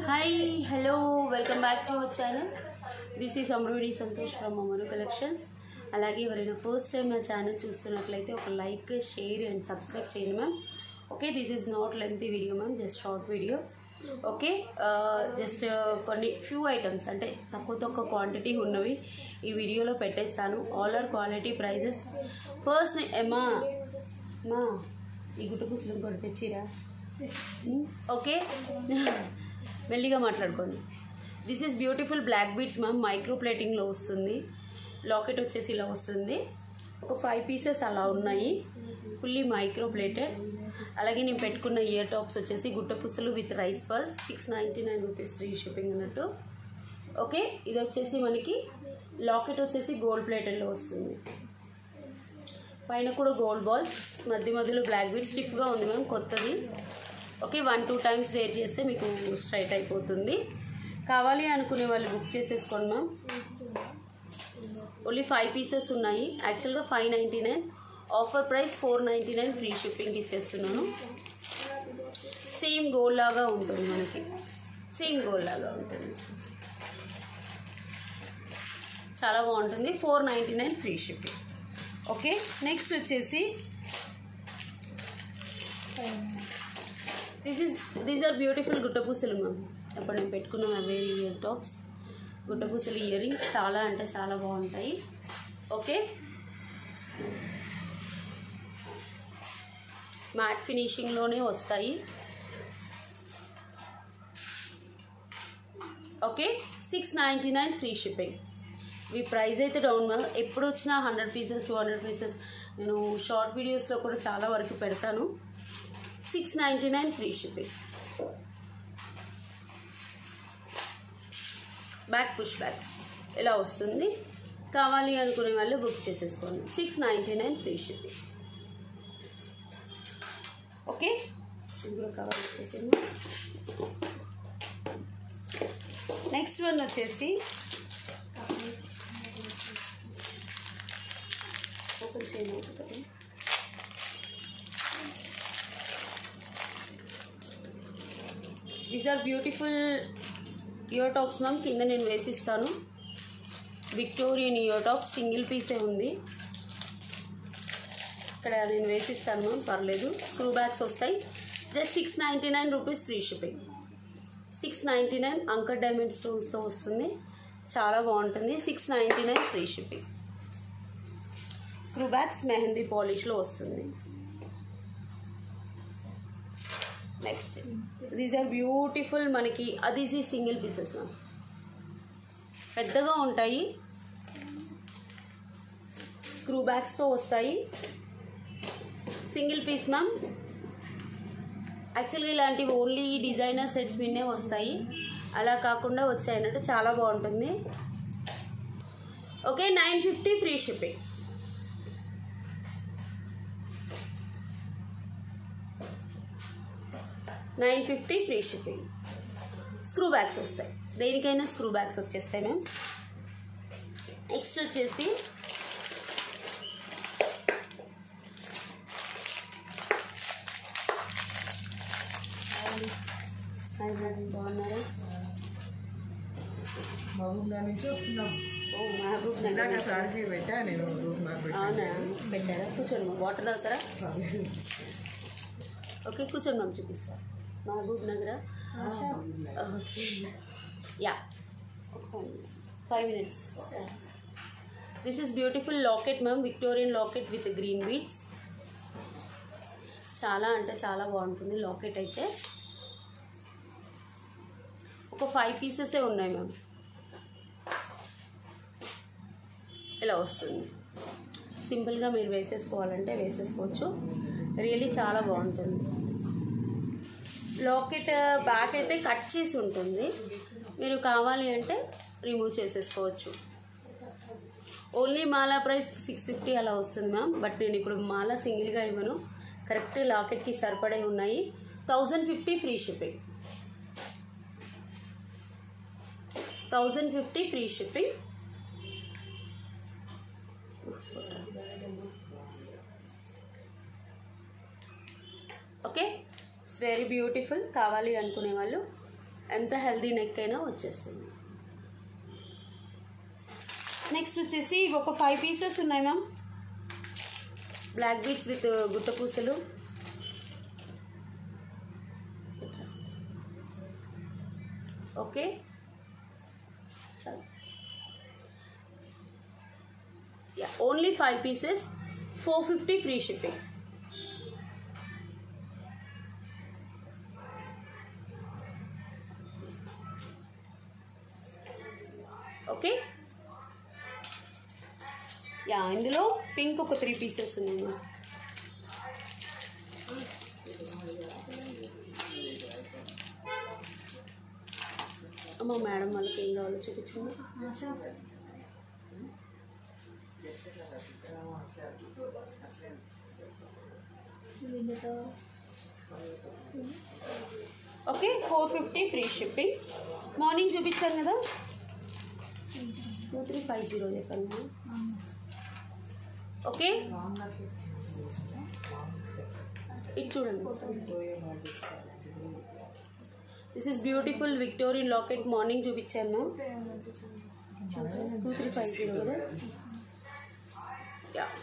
hi hello welcome back to our channel this is అమృడి Santosh from అమరు collections అలాగే ఎవరైనా ఫస్ట్ టైం నా ఛానల్ చూస్తున్నట్లయితే ఒక లైక్ షేర్ అండ్ సబ్స్క్రైబ్ చేయండి ma'am okay this is not lengthy video ma'am just short video okay just కొన్ని ఫ్యూ ఐటమ్స్ అంటే తక్కువ తక్కువ క్వాంటిటీ ఉన్నవి ఈ వీడియోలో పెట్టేస్తాను all are quality prices first మా మా ఈ గుట్టు పుస్తకం కూడా తెచ్చిరా ఓకే మెల్లిగా మాట్లాడుకోండి this is beautiful black beads ma'am micro ప్లేటింగ్లో వస్తుంది లాకెట్ వచ్చేసి ఇలా వస్తుంది ఒక ఫైవ్ పీసెస్ అలా ఉన్నాయి ఫుల్లీ మైక్రో ప్లేటెడ్ అలాగే నేను పెట్టుకున్న ఇయర్ టాప్స్ వచ్చేసి గుట్ట పుసలు with rice pearls six ninety nine rupees free shipping అన్నట్టు ఓకే ఇది వచ్చేసి మనకి లాకెట్ వచ్చేసి గోల్డ్ ప్లేటెడ్లో వస్తుంది పైన కూడా గోల్డ్ బాల్స్ మధ్య మధ్యలో బ్లాక్ బీడ్ స్టిఫ్గా ఉంది మ్యామ్ కొత్తది okay one two times wear చేస్తే మీకు స్ట్రైట్ అయిపోతుంది కావాలి అనుకునే వాళ్ళు బుక్ చేసేసుకోండి మ్యామ్ ఓన్లీ ఫైవ్ పీసెస్ ఉన్నాయి యాక్చువల్గా five ninety nine offer price four ninety nine free shipping ఇచ్చేస్తున్నాను సేమ్ గోల్డ్ లాగా ఉంటుంది మనకి సేమ్ గోల్డ్ లాగా ఉంటుంది చాలా బాగుంటుంది four ninety nine free shipping okay next వచ్చేసి this is these are beautiful గుట్టపూసలు మ్యామ్ అప్పుడు నేను పెట్టుకున్నాం అవే ఇయర్ టాప్స్ గుట్టపూసలు ఇయర్ రింగ్స్ చాలా అంటే చాలా బాగుంటాయి ఓకే మ్యాట్ ఫినిషింగ్లోనే వస్తాయి okay six ninety nine free shipping ఈ ప్రైస్ అయితే డౌన్ మ్యామ్ ఎప్పుడు వచ్చినా hundred pieces two hundred pieces నేను షార్ట్ వీడియోస్లో కూడా చాలా వరకు పెడతాను six ninety nine free shipping back push backs ఇలా వస్తుంది కావాలి అనుకునే వాళ్ళు బుక్ చేసేసుకోండి six ninety nine free shipping okay ఇది కూడా కవర్ చేసేసింది నెక్స్ట్ వన్ వచ్చేసి ఓపెన్ చేయను అవుతుంది these are beautiful ear tops ma'am కింద నేను వేసిస్తాను విక్టోరియన్ ఇయర్ టాప్ సింగిల్ పీసే ఉంది ఇక్కడ నేను వేసిస్తాను మ్యామ్ పర్లేదు స్క్రూ బ్యాగ్స్ వస్తాయి just six ninety nine rupees free shipping six ninety nine uncut diamond స్టోన్స్తో వస్తుంది చాలా బాగుంటుంది six ninety nine free shipping screw backs mehndi పాలిష్లో వస్తుంది నెక్స్ట్ దీస్ ఆర్ బ్యూటిఫుల్ మనకి అది సింగిల్ పీసెస్ మ్యామ్ పెద్దగా ఉంటాయి స్క్రూ బ్యాగ్స్తో వస్తాయి సింగిల్ పీస్ మ్యామ్ యాక్చువల్గా ఇలాంటివి ఓన్లీ డిజైనర్ సెట్స్ మీదే వస్తాయి అలా కాకుండా వచ్చాయన్నట్టు చాలా బాగుంటుంది okay nine fifty free shipping nine fifty free shipping screw backs వస్తాయి దేనికైనా స్క్రూ బ్యాగ్స్ వచ్చేస్తాయి మ్యామ్ నెక్స్ట్ వచ్చేసి హాయ్ మేడం బాగున్నారా మహబూబ్ నగర్ నుంచి వస్తున్నాం ఓ మహబూబ్ నగర్ ఇందాక సార్కి పెట్టా నేను రూమ్ మ్యాప్ అవునా పెట్టారా కూర్చోండి మ్యామ్ వాటర్ తాగుతారా ఓకే కూర్చోండి మ్యామ్ చూపిస్తా మహబూబ్ నగరా okay yeah five minutes this is beautiful locket ma'am Victorian locket with green beads చాలా అంటే చాలా బాగుంటుంది లాకెట్ అయితే ఒక ఫైవ్ పీసెసే ఉన్నాయి మ్యామ్ ఇలా వస్తుంది సింపుల్గా మీరు వేసేసుకోవాలంటే వేసేసుకోవచ్చు రియలీ చాలా బాగుంటుంది లాకెట్ బ్యాక్ అయితే కట్ చేసి ఉంటుంది మీరు కావాలి అంటే రిమూవ్ చేసేసుకోవచ్చు ఓన్లీ మాలా ప్రైస్ సిక్స్ ఫిఫ్టీ అలా వస్తుంది మ్యామ్ బట్ నేను ఇప్పుడు మాలా సింగిల్గా ఇవ్వను కరెక్ట్ లాకెట్కి సరిపడే ఉన్నాయి thousand fifty free shipping thousand fifty free shipping okay it's very beautiful కావాలి అనుకునే వాళ్ళు ఎంత హెల్దీ నెక్ అయినా వచ్చేస్తుంది నెక్స్ట్ వచ్చేసి ఇవి ఒక ఫైవ్ పీసెస్ ఉన్నాయి మ్యామ్ బ్లాక్ బీట్స్ విత్ గుట్ట పూసలు ఓకే చాలు yeah only five pieces four fifty free shipping okay yeah ఇందులో పింక్ ఒక త్రీ పీసెస్ ఉన్నాయి అమ్మ మేడం వాళ్ళకి ఏం కావాలో చూపించండి okay four fifty free shipping morning చూపించాను కదా టూ త్రీ ఫైవ్ జీరో చెప్పండి ఓకే ఇది చూడండి this is beautiful Victorian locket morning చూపించాను టూ త్రీ ఫైవ్ జీరో కదా యా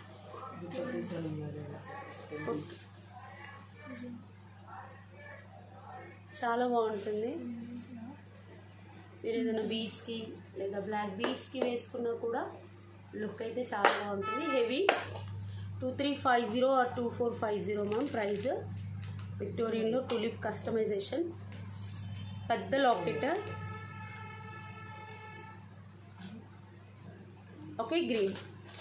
చాలా బాగుంటుంది మీరు ఏదైనా బీడ్స్కి లేదా బ్లాక్ బీడ్స్కి వేసుకున్నా కూడా లుక్ అయితే చాలా బాగుంటుంది heavy two three five zero or two four five zero ma'am price విక్టోరియన్లో టులిప్ కస్టమైజేషన్ పెద్ద locket okay green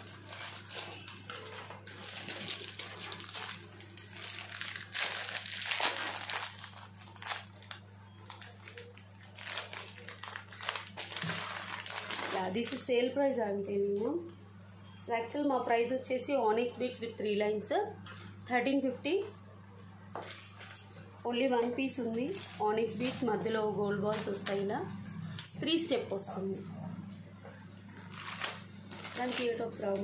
yeah this is sale price అంటే నేను యాక్చువల్ మా ప్రైస్ వచ్చేసి onyx beads with three lines thirteen fifty only one piece ఉంది onyx beads మధ్యలో gold balls వస్తాయి ఇలా త్రీ స్టెప్ వస్తుంది దానికి ఏ టాప్స్ రావు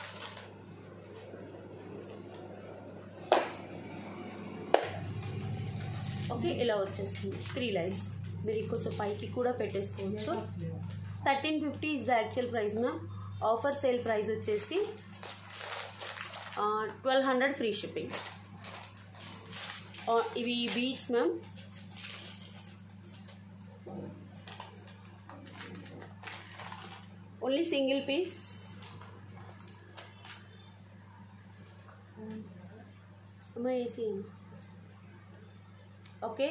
ఓకే ఇలా వచ్చేస్తుంది త్రీ లైన్స్ మీరు కొంచెం పైకి కూడా పెట్టేసుకోవచ్చు thirteen fifty is the actual price ma'am offer sale price వచ్చేసి ట్వెల్వ్ హండ్రెడ్ ఫ్రీ షిప్పింగ్ ఇవి beads ma'am only single piece అమ్మా ఏసీ ఓకే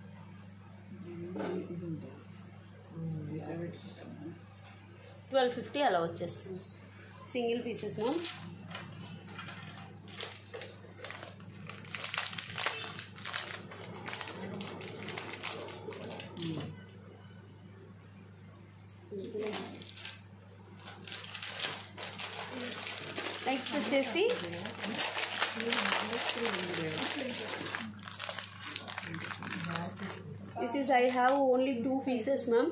ట్వెల్వ్ ఫిఫ్టీ అలా వచ్చేస్తుంది సింగిల్ పీసెస్ మ్యామ్ నెక్స్ట్ వచ్చేసి this is I have only two pieces ma'am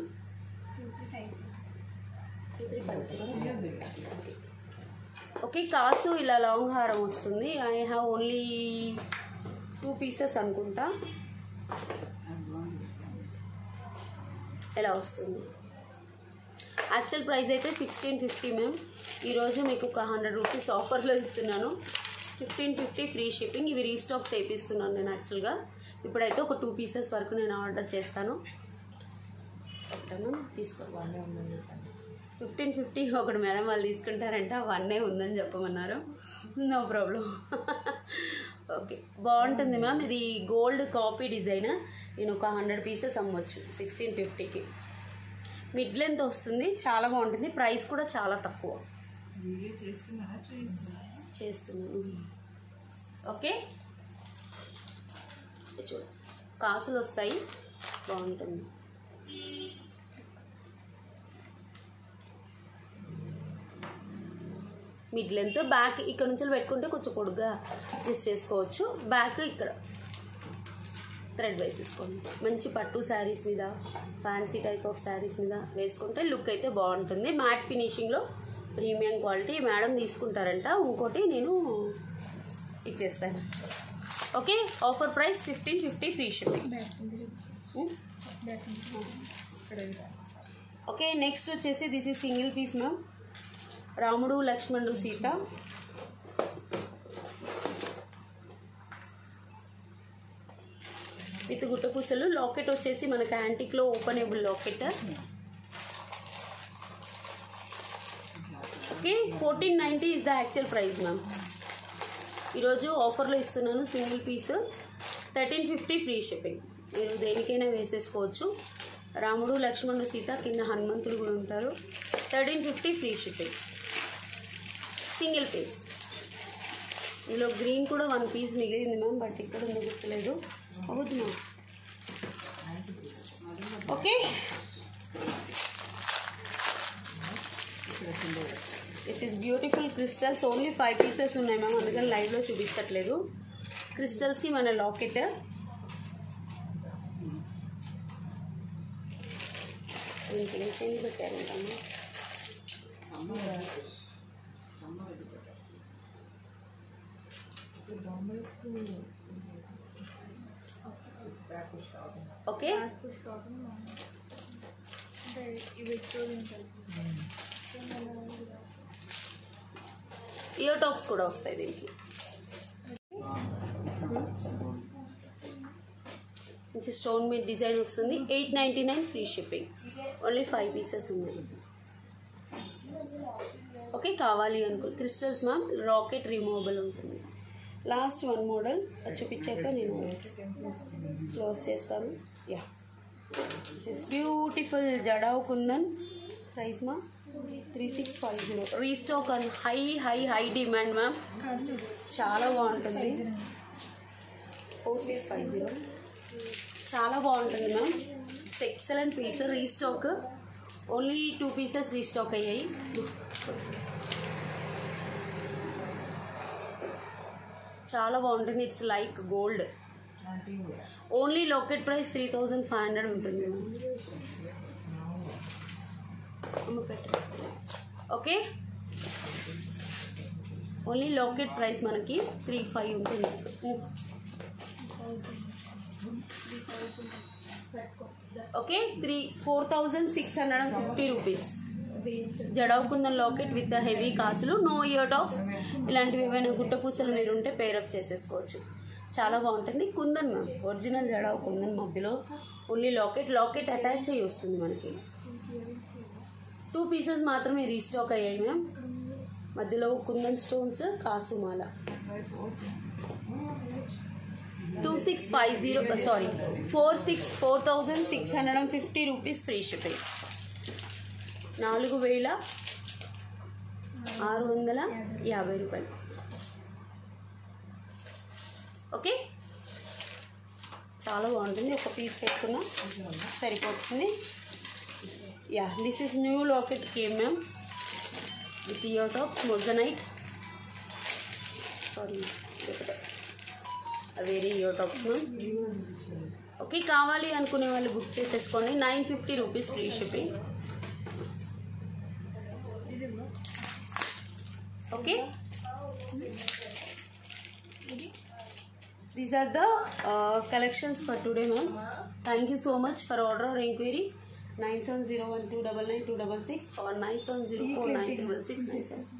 okay కాసు ఇలా long హారం వస్తుంది I have only two pieces అనుకుంటా ఎలా వస్తుంది యాక్చువల్ ప్రైస్ అయితే సిక్స్టీన్ ఫిఫ్టీ మ్యామ్ ఈరోజు మీకు ఒక హండ్రెడ్ రూపీస్ ఆఫర్లో ఇస్తున్నాను ఫిఫ్టీన్ ఫిఫ్టీ ఫ్రీ షిప్పింగ్ ఇవి రీస్టాక్ చేపిస్తున్నాను నేను యాక్చువల్గా ఇప్పుడైతే ఒక టూ పీసెస్ వరకు నేను ఆర్డర్ చేస్తాను తీసుకోవాలి ఫిఫ్టీన్ ఫిఫ్టీ ఒకటి మేడం వాళ్ళు తీసుకుంటారంటే అవన్నీ ఉందని చెప్పమన్నారు నో ప్రాబ్లం ఓకే బాగుంటుంది మ్యామ్ ఇది గోల్డ్ కాపీ డిజైన్ నేను ఒక హండ్రెడ్ పీసెస్ అమ్మొచ్చు సిక్స్టీన్ ఫిఫ్టీకి మిడ్ లెంత్ వస్తుంది చాలా బాగుంటుంది ప్రైస్ కూడా చాలా తక్కువ వీడియో చేస్తున్నారా చూపిస్తున్నారా చేస్తున్నాను ఓకే చూడు కాసులు వస్తాయి బాగుంటుంది మిడ్ లెంత్ బ్యాక్ ఇక్కడ నుంచి పెట్టుకుంటే కొంచెం పొడుగ్గా అడ్జస్ట్ చేసుకోవచ్చు బ్యాక్ ఇక్కడ థ్రెడ్ వేసేసుకోండి మంచి పట్టు శారీస్ మీద ఫ్యాన్సీ టైప్ ఆఫ్ శారీస్ మీద వేసుకుంటే లుక్ అయితే బాగుంటుంది మ్యాట్ ఫినిషింగ్లో ప్రీమియం క్వాలిటీ మేడం తీసుకుంటారంట ఇంకోటి నేను ఇచ్చేస్తాను okay offer price fifteen fifty free shipping okay next వచ్చేసి దిస్ ఈ single piece ma'am Ramudu Lakshmanudu Sita with గుట్ట పూసలు లాకెట్ వచ్చేసి మనకి యాంటిక్లో openable locket okay fourteen ninety is the actual price ma'am ఈరోజు ఆఫర్లో ఇస్తున్నాను single piece thirteen fifty free shipping మీరు దేనికైనా వేసేసుకోవచ్చు రాముడు లక్ష్మణుడు సీత కింద హనుమంతుడు కూడా ఉంటారు thirteen fifty free shipping single piece ఇందులో గ్రీన్ కూడా వన్ పీస్ మిగిలింది మ్యామ్ బట్ ఇక్కడ ఉందో గుర్తులేదు అవుతుంది ma'am okay this is beautiful crystals only five pieces ఉన్నాయి మ్యామ్ అందుకని లైవ్లో చూపించట్లేదు క్రిస్టల్స్కి మన లాకెట్ ఇంకేం పెట్టారంటమ్మా ఓకే ఇయర్ టాప్స్ కూడా వస్తాయి దీనికి మంచి స్టోన్ మీద డిజైన్ వస్తుంది eight ninety nine free shipping only five pieces ఉన్నాయి ఓకే కావాలి అనుకో క్రిస్టల్స్ మ్యామ్ రాకెట్ రిమూవబుల్ ఉంటుంది లాస్ట్ వన్ మోడల్ అది చూపించాక నేను క్లోజ్ చేస్తాను yeah this is beautiful jadau kundan price మా three six five zero restock and high high high demand ma'am చాలా బాగుంటుంది ఫోర్ సిక్స్ ఫైవ్ జీరో చాలా బాగుంటుంది ma'am it's excellent piece restock only two pieces restock అయ్యాయి చాలా బాగుంటుంది it's like gold only locket price three thousand five hundred ఉంటుంది okay only locket price మనకి three five ఉంటుంది okay three four thousand six hundred and fifty rupees జడవుకున్న locket with heavy కాసులు no ear tops ఇలాంటివి ఏమైనా గుట్ట పూసలు మీరు ఉంటే పేరప్ చేసేసుకోవచ్చు చాలా బాగుంటుంది కుందన్ మ్యామ్ ఒరిజినల్ జడావు కుందన్ మధ్యలో ఓన్లీ లాకెట్ లాకెట్ అటాచ్ అయ్యి వస్తుంది మనకి టూ పీసెస్ మాత్రమే రీస్టాక్ అయ్యాయి మ్యామ్ మధ్యలో కుందన్ స్టోన్స్ కాసు మాల two six five zero sorry four six four thousand six hundred and fifty rupees free shipping నాలుగు వేల ఆరు వందల యాభై రూపాయలు ఓకే చాలా బాగుంటుంది ఒక పీస్ పెట్టుకున్నా సరిపోతుంది yeah this is new locket came ma'am with ear tops moissanite sorry వేరే ఇయర్ టాప్స్ మ్యామ్ ఓకే కావాలి అనుకునే వాళ్ళు బుక్ చేసేసుకోండి nine fifty rupees free shipping okay these are the collections for today ma'am thank you so much for order or enquiry nine seven zero one two double nine two double six or nine seven zero four nine triple six nine seven